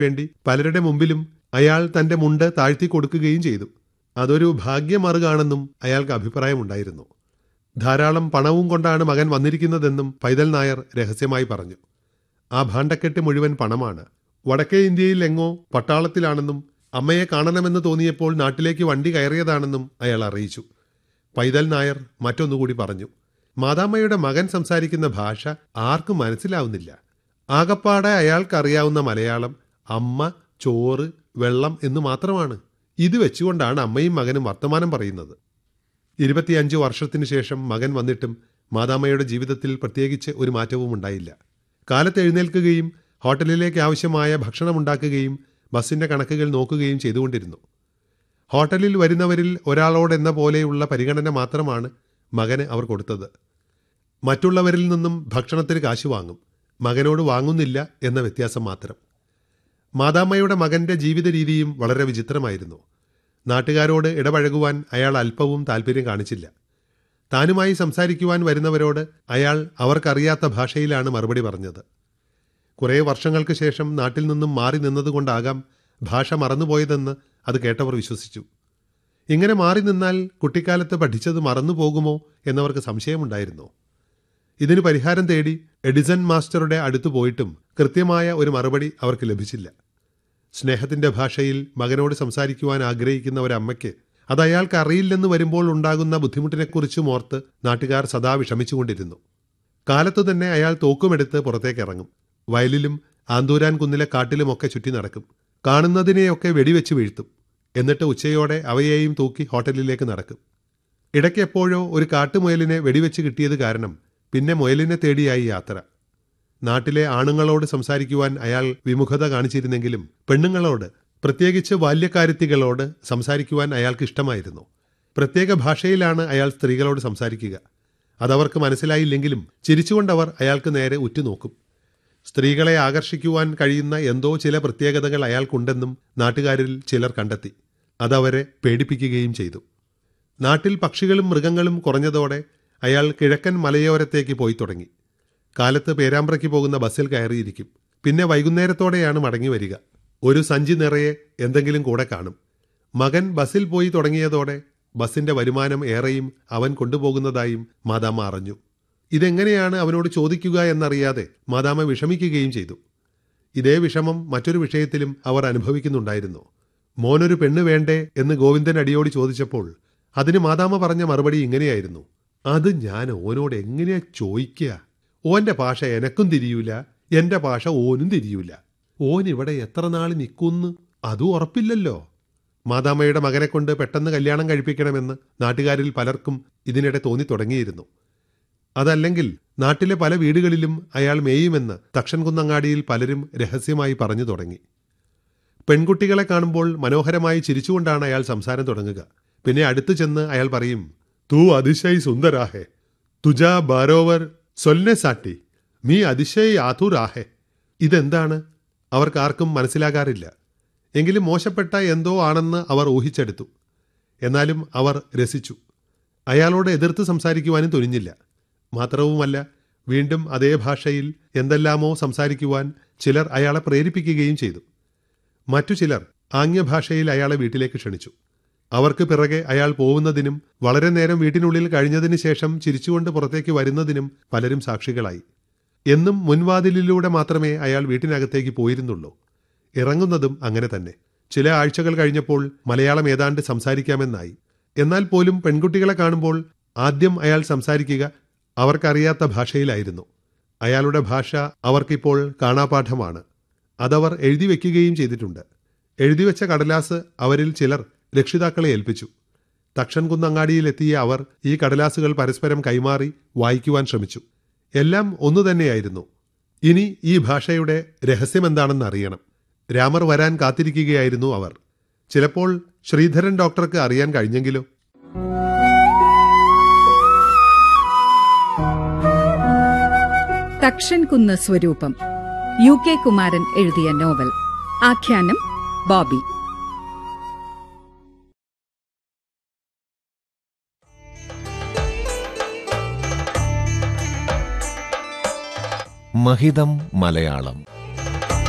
വേണ്ടി പലരുടെ മുമ്പിലും അയാൾ തന്റെ മുണ്ട് താഴ്ത്തി കൊടുക്കുകയും ചെയ്തു അതൊരു ഭാഗ്യമറുകാണെന്നും അയാൾക്ക് അഭിപ്രായമുണ്ടായിരുന്നു ധാരാളം പണവും കൊണ്ടാണ് മകൻ വന്നിരിക്കുന്നതെന്നും പൈതൽ നായർ രഹസ്യമായി പറഞ്ഞു ആ ഭാണ്ഡക്കെട്ട് മുഴുവൻ പണമാണ് വടക്കേ ഇന്ത്യയിൽ എങ്ങോ പട്ടാളത്തിലാണെന്നും അമ്മയെ കാണണമെന്ന് തോന്നിയപ്പോൾ നാട്ടിലേക്ക് വണ്ടി കയറിയതാണെന്നും അയാൾ അറിയിച്ചു പൈതൽ നായർ മറ്റൊന്നുകൂടി പറഞ്ഞു മാതാമ്മയുടെ മകൻ സംസാരിക്കുന്ന ഭാഷ ആർക്കും മനസ്സിലാവുന്നില്ല ആകപ്പാടെ അയാൾക്കറിയാവുന്ന മലയാളം അമ്മ ചോറ് വെള്ളം എന്ന് മാത്രമാണ് ഇത് വെച്ചുകൊണ്ടാണ് അമ്മയും മകനും വർത്തമാനം പറയുന്നത് ഇരുപത്തിയഞ്ച് വർഷത്തിനു ശേഷം മകൻ വന്നിട്ടും മാതാമ്മയുടെ ജീവിതത്തിൽ പ്രത്യേകിച്ച് ഒരു മാറ്റവും ഉണ്ടായില്ല കാലത്ത് എഴുന്നേൽക്കുകയും ഹോട്ടലിലേക്ക് ആവശ്യമായ ഭക്ഷണമുണ്ടാക്കുകയും ബസ്സിന്റെ കണക്കുകൾ നോക്കുകയും ചെയ്തുകൊണ്ടിരുന്നു ഹോട്ടലിൽ വരുന്നവരിൽ ഒരാളോടെന്ന പോലെയുള്ള പരിഗണന മാത്രമാണ് മകന് അവർ കൊടുത്തത് മറ്റുള്ളവരിൽ നിന്നും ഭക്ഷണത്തിന് കാശ് വാങ്ങും മകനോട് വാങ്ങുന്നില്ല എന്ന വ്യത്യാസം മാത്രം മാതാമ്മയുടെ മകന്റെ ജീവിത രീതിയും വളരെ വിചിത്രമായിരുന്നു നാട്ടുകാരോട് ഇടപഴകുവാൻ അയാൾ അല്പവും താല്പര്യം കാണിച്ചില്ല താനുമായി സംസാരിക്കുവാൻ വരുന്നവരോട് അയാൾ അവർക്കറിയാത്ത ഭാഷയിലാണ് മറുപടി പറഞ്ഞത് കുറേ വർഷങ്ങൾക്ക് ശേഷം നാട്ടിൽ നിന്നും മാറി നിന്നതുകൊണ്ടാകാം ഭാഷ മറന്നുപോയതെന്ന് അത് കേട്ടവർ വിശ്വസിച്ചു ഇങ്ങനെ മാറി നിന്നാൽ കുട്ടിക്കാലത്ത് പഠിച്ചത് മറന്നു പോകുമോ എന്നവർക്ക് സംശയമുണ്ടായിരുന്നു ഇതിന് പരിഹാരം തേടി എഡിസൺ മാസ്റ്ററുടെ അടുത്തു പോയിട്ടും കൃത്യമായ ഒരു മറുപടി അവർക്ക് ലഭിച്ചില്ല സ്നേഹത്തിന്റെ ഭാഷയിൽ മകനോട് സംസാരിക്കുവാൻ ആഗ്രഹിക്കുന്ന ഒരമ്മയ്ക്ക് അത് അയാൾക്ക് അറിയില്ലെന്ന് വരുമ്പോൾ ഉണ്ടാകുന്ന ബുദ്ധിമുട്ടിനെക്കുറിച്ചും ഓർത്ത് നാട്ടുകാർ സദാ വിഷമിച്ചുകൊണ്ടിരുന്നു കാലത്തു തന്നെ അയാൾ തോക്കുമെടുത്ത് പുറത്തേക്ക് ഇറങ്ങും വയലിലും ആന്തൂരാൻ കുന്നിലെ കാട്ടിലുമൊക്കെ ചുറ്റി നടക്കും കാണുന്നതിനെയൊക്കെ വെടിവെച്ച് വീഴ്ത്തും എന്നിട്ട് ഉച്ചയോടെ അവയെയും തൂക്കി ഹോട്ടലിലേക്ക് നടക്കും ഇടയ്ക്ക് എപ്പോഴോ ഒരു കാട്ടുമുയലിനെ വെടിവെച്ച് കിട്ടിയത് കാരണം പിന്നെ മുയലിനെ തേടിയായി യാത്ര നാട്ടിലെ ആണുങ്ങളോട് സംസാരിക്കുവാൻ അയാൾ വിമുഖത കാണിച്ചിരുന്നെങ്കിലും പെണ്ണുങ്ങളോട് പ്രത്യേകിച്ച് ബാല്യക്കാരുത്തികളോട് സംസാരിക്കുവാൻ അയാൾക്ക് ഇഷ്ടമായിരുന്നു പ്രത്യേക ഭാഷയിലാണ് അയാൾ സ്ത്രീകളോട് സംസാരിക്കുക അതവർക്ക് മനസ്സിലായില്ലെങ്കിലും ചിരിച്ചുകൊണ്ടവർ അയാൾക്ക് നേരെ ഉറ്റുനോക്കും സ്ത്രീകളെ ആകർഷിക്കുവാൻ കഴിയുന്ന എന്തോ ചില പ്രത്യേകതകൾ അയാൾക്കുണ്ടെന്നും നാട്ടുകാരിൽ ചിലർ കണ്ടെത്തി അതവരെ പേടിപ്പിക്കുകയും ചെയ്തു നാട്ടിൽ പക്ഷികളും മൃഗങ്ങളും കുറഞ്ഞതോടെ അയാൾ കിഴക്കൻ മലയോരത്തേക്ക് പോയി തുടങ്ങി കാലത്ത് പേരാമ്പ്രയ്ക്ക് പോകുന്ന ബസ്സിൽ കയറിയിരിക്കും പിന്നെ വൈകുന്നേരത്തോടെയാണ് മടങ്ങി വരിക ഒരു സഞ്ചി നിറയെ എന്തെങ്കിലും കൂടെ കാണും മകൻ ബസ്സിൽ പോയി തുടങ്ങിയതോടെ ബസ്സിന്റെ വരുമാനം ഏറെയും അവൻ കൊണ്ടുപോകുന്നതായും മാതാമ്മ അറിഞ്ഞു ഇതെങ്ങനെയാണ് അവനോട് ചോദിക്കുക എന്നറിയാതെ മാതാമ്മ വിഷമിക്കുകയും ചെയ്തു ഇതേ വിഷമം മറ്റൊരു വിഷയത്തിലും അവർ അനുഭവിക്കുന്നുണ്ടായിരുന്നു മോനൊരു പെണ്ണ് വേണ്ടേ എന്ന് ഗോവിന്ദൻ അടിയോടി ചോദിച്ചപ്പോൾ അതിന് മാതാമ്മ പറഞ്ഞ മറുപടി ഇങ്ങനെയായിരുന്നു അത് ഞാൻ ഓനോട് എങ്ങനെയാ ചോദിക്കുക ഓന്റെ ഭാഷ എനക്കും തിരിയൂല എന്റെ ഭാഷ ഓനും തിരിയൂല ഓൻ ഇവിടെ എത്ര നാൾ നിൽക്കുന്ന് അതും ഉറപ്പില്ലല്ലോ മാതാമ്മയുടെ മകനെ കൊണ്ട് പെട്ടെന്ന് കല്യാണം കഴിപ്പിക്കണമെന്ന് നാട്ടുകാരിൽ പലർക്കും ഇതിനിടെ തോന്നി തുടങ്ങിയിരുന്നു അതല്ലെങ്കിൽ നാട്ടിലെ പല വീടുകളിലും അയാൾ മേയുമെന്ന് തക്ഷൻകുന്നങ്ങാടിയിൽ പലരും രഹസ്യമായി പറഞ്ഞു തുടങ്ങി പെൺകുട്ടികളെ കാണുമ്പോൾ മനോഹരമായി ചിരിച്ചുകൊണ്ടാണ് അയാൾ സംസാരം തുടങ്ങുക പിന്നെ അടുത്തു ചെന്ന് അയാൾ പറയും തൂ അതിശയ് സുന്ദരാഹെ തുജാ ബാരോവർ സൊല്ലെ സാട്ടി മീ അതിശയ് ആതുരാഹെ ഇതെന്താണ് അവർക്കാർക്കും മനസ്സിലാകാറില്ല എങ്കിലും മോശപ്പെട്ട എന്തോ ആണെന്ന് അവർ ഊഹിച്ചെടുത്തു എന്നാലും അവർ രസിച്ചു അയാളോട് എതിർത്ത് സംസാരിക്കുവാനും തുനിഞ്ഞില്ല മാത്രവുമല്ല വീണ്ടും അതേ ഭാഷയിൽ എന്തെല്ലാമോ സംസാരിക്കുവാൻ ചിലർ അയാളെ പ്രേരിപ്പിക്കുകയും ചെയ്തു മറ്റു ചിലർ ആംഗ്യഭാഷയിൽ അയാളെ വീട്ടിലേക്ക് ക്ഷണിച്ചു അവർക്ക് പിറകെ അയാൾ പോകുന്നതിനും വളരെ നേരം വീട്ടിനുള്ളിൽ കഴിഞ്ഞതിന് ശേഷം ചിരിച്ചുകൊണ്ട് പുറത്തേക്ക് വരുന്നതിനും പലരും സാക്ഷികളായി എന്നും മുൻവാതിലിലൂടെ മാത്രമേ അയാൾ വീട്ടിനകത്തേക്ക് പോയിരുന്നുള്ളൂ ഇറങ്ങുന്നതും അങ്ങനെ തന്നെ ചില ആഴ്ചകൾ കഴിഞ്ഞപ്പോൾ മലയാളം ഏതാണ്ട് സംസാരിക്കാമെന്നായി എന്നാൽ പോലും പെൺകുട്ടികളെ കാണുമ്പോൾ ആദ്യം അയാൾ സംസാരിക്കുക അവർക്കറിയാത്ത ഭാഷയിലായിരുന്നു അയാളുടെ ഭാഷ അവർക്കിപ്പോൾ കാണാപാഠമാണ് അതവർ എഴുതി വെക്കുകയും ചെയ്തിട്ടുണ്ട് എഴുതിവെച്ച കടലാസ് അവരിൽ ചിലർ രക്ഷിതാക്കളെ ഏൽപ്പിച്ചു തക്ഷൻകുന്നങ്ങാടിയിലെത്തിയ അവർ ഈ കടലാസുകൾ പരസ്പരം കൈമാറി വായിക്കുവാൻ ശ്രമിച്ചു എല്ലാം ഒന്നു തന്നെയായിരുന്നു ഇനി ഈ ഭാഷയുടെ രഹസ്യമെന്താണെന്ന് അറിയണം രാമർ വരാൻ കാത്തിരിക്കുകയായിരുന്നു അവർ ചിലപ്പോൾ ശ്രീധരൻ ഡോക്ടർക്ക് അറിയാൻ കഴിഞ്ഞെങ്കിലോ തക്ഷൻകുന്ന് സ്വരൂപം യു കെ കുമാരൻ എഴുതിയ നോവൽ ആഖ്യാനം ബോബി മഹിതം മലയാളം